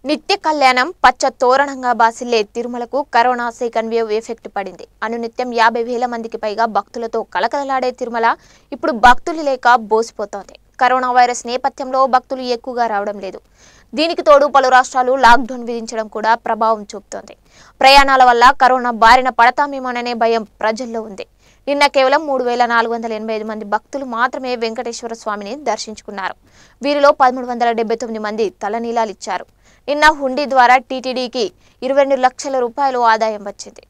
నిత్య కళ్యాణం పచ్చ తోరణంగా బాసిల్లే తిరుమలకు కరోనా సెకండ్ వేవ్ ఎఫెక్ట్ పడింది అనునిత్యం యాభై వేల మందికి పైగా భక్తులతో కలకలలాడే తిరుమల ఇప్పుడు భక్తులు లేక బోసిపోతోంది కరోనా వైరస్ నేపథ్యంలో భక్తులు ఎక్కువగా రావడం లేదు దీనికి తోడు పలు రాష్ట్రాలు లాక్డౌన్ విధించడం కూడా ప్రభావం చూపుతోంది ప్రయాణాల వల్ల కరోనా బారిన పడతామేమోననే భయం ప్రజల్లో ఉంది నిన్న కేవలం మూడు వేల నాలుగు వందల ఎనభై ఐదు మంది భక్తులు మాత్రమే వెంకటేశ్వర స్వామిని దర్శించుకున్నారు వీరిలో పదమూడు వందల డెబ్బై తొమ్మిది మంది తలనీలాలిచ్చారు నిన్న హుండీ ద్వారా టీటీడీకి ఇరవై రెండు లక్షల రూపాయలు ఆదాయం వచ్చింది